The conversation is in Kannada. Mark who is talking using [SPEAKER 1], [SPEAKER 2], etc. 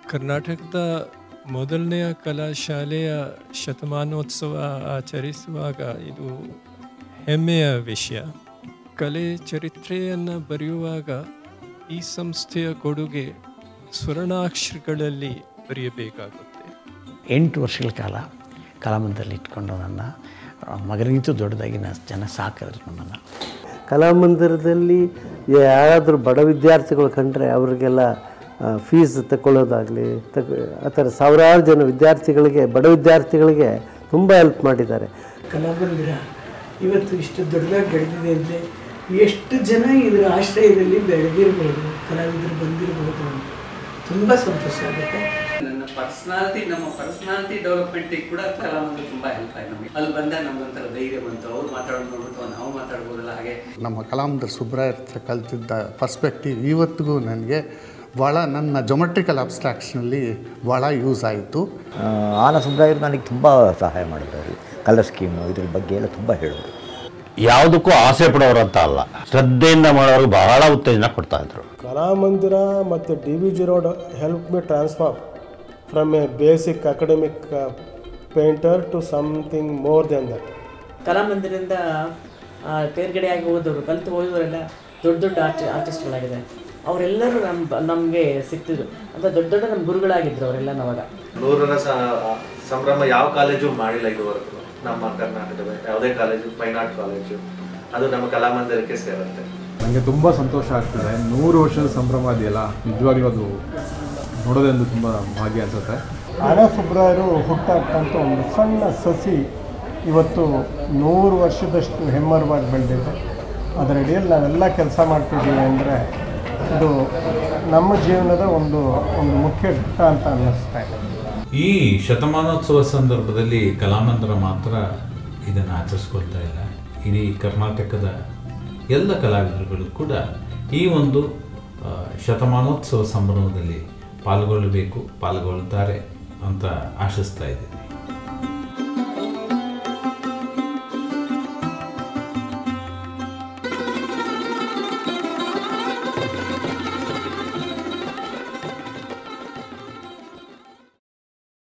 [SPEAKER 1] ಕರ್ನಾಟಕದ ಮೊದಲನೆಯ ಕಲಾಶಾಲೆಯ ಶತಮಾನೋತ್ಸವ ಆಚರಿಸುವಾಗ ಇದು ಹೆಮ್ಮೆಯ ವಿಷಯ ಕಲೆ ಚರಿತ್ರೆಯನ್ನು ಬರೆಯುವಾಗ ಈ ಸಂಸ್ಥೆಯ ಕೊಡುಗೆ ಸ್ವರ್ಣಾಕ್ಷರಗಳಲ್ಲಿ ಬರೆಯಬೇಕಾಗುತ್ತೆ
[SPEAKER 2] ಎಂಟು ವರ್ಷಗಳ ಕಾಲ ಕಲಾಮಂದಿರಲ್ಲಿ ಇಟ್ಕೊಂಡು ನನ್ನ ಮಗನಿಗಿಂತೂ ದೊಡ್ಡದಾಗಿ ನ ಜನ ಸಾಕಿದ್ರು ನಮ್ಮನ್ನು
[SPEAKER 3] ಕಲಾಮಂದಿರದಲ್ಲಿ ಯಾರಾದರೂ ಬಡ ವಿದ್ಯಾರ್ಥಿಗಳು ಕಂಡ್ರೆ ಅವರಿಗೆಲ್ಲ ಫೀಸ್ ತಗೊಳ್ಳೋದಾಗಲಿ ತಗ ಆ ಥರ ಸಾವಿರಾರು ಜನ ವಿದ್ಯಾರ್ಥಿಗಳಿಗೆ ಬಡ ವಿದ್ಯಾರ್ಥಿಗಳಿಗೆ ತುಂಬ ಹೆಲ್ಪ್ ಮಾಡಿದ್ದಾರೆ
[SPEAKER 4] ಕಲಾಮಂದಿರ ಇವತ್ತು ಇಷ್ಟು ದೊಡ್ಡದಾಗಿ ಬೆಳೆದಿದೆ ಅಂದರೆ ಎಷ್ಟು ಜನ ಇದರ ಆಶ್ರಯದಲ್ಲಿ ಬೆಳೆದಿರ್ಬೋದು ಕಲಾವಿದರು ಬಂದಿರ್ಬೋದು ತುಂಬ ಸಂತೋಷ ಆಗುತ್ತೆ
[SPEAKER 5] ನನ್ನ ಪರ್ಸನಾಲಿಟಿ ನಮ್ಮ ಪರ್ಸನಾಲಿಟಿ ಡೆವಲಪ್ಮೆಂಟಿಗೆ ಕೂಡ ಕಲಾವಂತರು ತುಂಬಾ ಹೆಲ್ಪ್ ಆಯ್ತು ನಮಗೆ ಅಲ್ಲಿ ಬಂದಾಗ ನಮ್ಗೊಂಥರ ಧೈರ್ಯ ಬಂತು ಅವ್ರು ಮಾತಾಡೋದು ನೋಡ್ಬಿಟ್ಟು ನಾವು ಮಾತಾಡ್ಬೋದಲ್ಲ ಹಾಗೆ
[SPEAKER 6] ನಮ್ಮ ಕಲಾಮಂದಿರ ಸುಬ್ರಾಯ ಹತ್ರ ಕಲ್ತಿದ್ದ ಪರ್ಸ್ಪೆಕ್ಟಿವ್ ಇವತ್ತಿಗೂ ನನಗೆ ಭಾಳ ನನ್ನ ಜೊಮೆಟ್ರಿಕಲ್ ಅಬ್ಸ್ಟ್ರಾಕ್ಷನಲ್ಲಿ ಭಾಳ ಯೂಸ್ ಆಯಿತು
[SPEAKER 7] ಆನ ಸುಬ್ರಾಯರು ನನಗೆ ತುಂಬ ಸಹಾಯ ಮಾಡಿದ್ರು ಅವರು ಕಲರ್ ಸ್ಕೀಮು ಇದ್ರ ಬಗ್ಗೆ ಎಲ್ಲ ತುಂಬ ಹೇಳೋರು
[SPEAKER 8] ಯಾವುದಕ್ಕೂ ಆಸೆ ಪಡೋರು ಅಂತ ಅಲ್ಲ ಶ್ರದ್ಧೆಯಿಂದ ಮಾಡೋರಿಗೆ ಬಹಳ ಉತ್ತೇಜನ ಕೊಡ್ತಾ ಇದ್ರು
[SPEAKER 9] ಕಲಾಮಂದಿರ ಮತ್ತು D V G road help me transform from a basic academic painter to something more than that
[SPEAKER 4] ಕಲಾಮಂದಿರದಿಂದ ಆ, ತೇರ್ಗಡೆಯಾಗಿ ಹೋದವರು ಕಲಿತು ಹೋದವರೆಲ್ಲ ದೊಡ್ಡ ದೊಡ್ಡ ಆರ್ಟಿ ಆರ್ಟಿಸ್ಟ್ಗಳಾಗಿದ್ದಾರೆ ಅವರೆಲ್ಲರೂ ನಮ್ಮ ನಮಗೆ ಸಿಕ್ತಿದ್ರು ಅಂತ ದೊಡ್ಡ ದೊಡ್ಡ ನಮ್ಮ ಗುರುಗಳಾಗಿದ್ದರು ಅವರೆಲ್ಲ ನಾವಾಗ
[SPEAKER 10] ನೂರನ ಸ- ಸಂಭ್ರಮ ಯಾವ ಕಾಲೇಜು ಮಾಡಿಲ್ಲ ಇದುವರೆಗೂ ನಮ್ಮ ಕರ್ನಾಟಕದ ಯಾವುದೇ ಕಾಲೇಜು ಫೈನ್ ಆರ್ಟ್ ಕಾಲೇಜು ಅದು ನಮ್ಮ ಕಲಾಮಂದಿರಕ್ಕೆ ಸೇರುತ್ತೆ
[SPEAKER 11] ನನಗೆ ತುಂಬ ಸಂತೋಷ ಆಗ್ತಿದೆ ನೂರು ವರ್ಷದ ಸಂಭ್ರಮ ಇದೆಯಲ್ಲ ನಿಜವಾಗ್ಲೂ ಅದು ನೋಡೋದೊಂದು ತುಂಬ ಭಾಗ್ಯ ಅನಿಸುತ್ತೆ
[SPEAKER 9] ಆನ ಸುಬ್ರಾಯರು ಹುಟ್ಟಾಕ್ತಂಥ ಒಂದು ಸಣ್ಣ ಸಸಿ ಇವತ್ತು ನೂರು ವರ್ಷದಷ್ಟು ಹೆಮ್ಮರವಾಗಿ ಬೆಳೆದಿದೆ ಅದರ ಅಡಿಯಲ್ಲಿ ನಾವೆಲ್ಲ ಕೆಲಸ ಮಾಡ್ತಿದ್ದೀವಿ ಅಂದರೆ ಇದು ನಮ್ಮ ಜೀವನದ ಒಂದು ಒಂದು ಮುಖ್ಯ ಘಟ್ಟ ಅಂತ ಅನ್ನಿಸ್ತಾ ಇದೆ
[SPEAKER 12] ಈ ಶತಮಾನೋತ್ಸವ ಸಂದರ್ಭದಲ್ಲಿ ಕಲಾಮಂದಿರ ಮಾತ್ರ ಇದನ್ನು ಆಚರಿಸ್ಕೊಳ್ತಾ ಇಲ್ಲ ಇಡೀ ಕರ್ನಾಟಕದ ಎಲ್ಲ ಕಲಾವಿದರುಗಳು ಕೂಡ ಈ ಒಂದು ಆ, ಶತಮಾನೋತ್ಸವ ಸಂಭ್ರಮದಲ್ಲಿ ಪಾಲ್ಗೊಳ್ಳಬೇಕು ಪಾಲ್ಗೊಳ್ತಾರೆ ಅಂತ ಆಶಿಸ್ತಾ ಇದ್ದೀನಿ